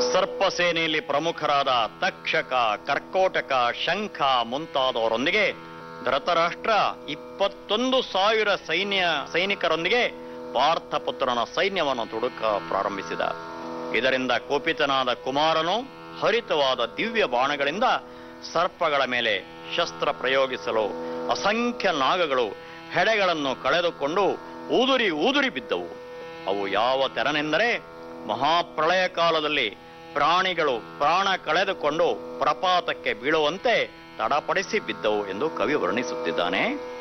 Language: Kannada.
ಸರ್ಪ ಸೇನೆಯಲ್ಲಿ ಪ್ರಮುಖರಾದ ತಕ್ಷಕ ಕರ್ಕೋಟಕ ಶಂಖ ಮುಂತಾದವರೊಂದಿಗೆ ಧೃತರಾಷ್ಟ್ರ ಇಪ್ಪತ್ತೊಂದು ಸಾವಿರ ಸೈನ್ಯ ಸೈನಿಕರೊಂದಿಗೆ ಪಾರ್ಥಪುತ್ರನ ಸೈನ್ಯವನ್ನು ತುಡುಕ ಪ್ರಾರಂಭಿಸಿದ ಇದರಿಂದ ಕೋಪಿತನಾದ ಕುಮಾರನು ಹರಿತವಾದ ದಿವ್ಯ ಬಾಣಗಳಿಂದ ಸರ್ಪಗಳ ಮೇಲೆ ಶಸ್ತ್ರ ಪ್ರಯೋಗಿಸಲು ಅಸಂಖ್ಯ ನಾಗಗಳು ಹೆಡೆಗಳನ್ನು ಕಳೆದುಕೊಂಡು ಊದುರಿ ಊದುರಿ ಬಿದ್ದವು ಅವು ಯಾವ ತೆರನೆಂದರೆ ಮಹಾಪ್ರಳಯ ಕಾಲದಲ್ಲಿ ಪ್ರಾಣಿಗಳು ಪ್ರಾಣ ಕಳೆದುಕೊಂಡು ಪ್ರಪಾತಕ್ಕೆ ಬೀಳುವಂತೆ ತಡಪಡಿಸಿ ಬಿದ್ದವು ಎಂದು ಕವಿ ವರ್ಣಿಸುತ್ತಿದ್ದಾನೆ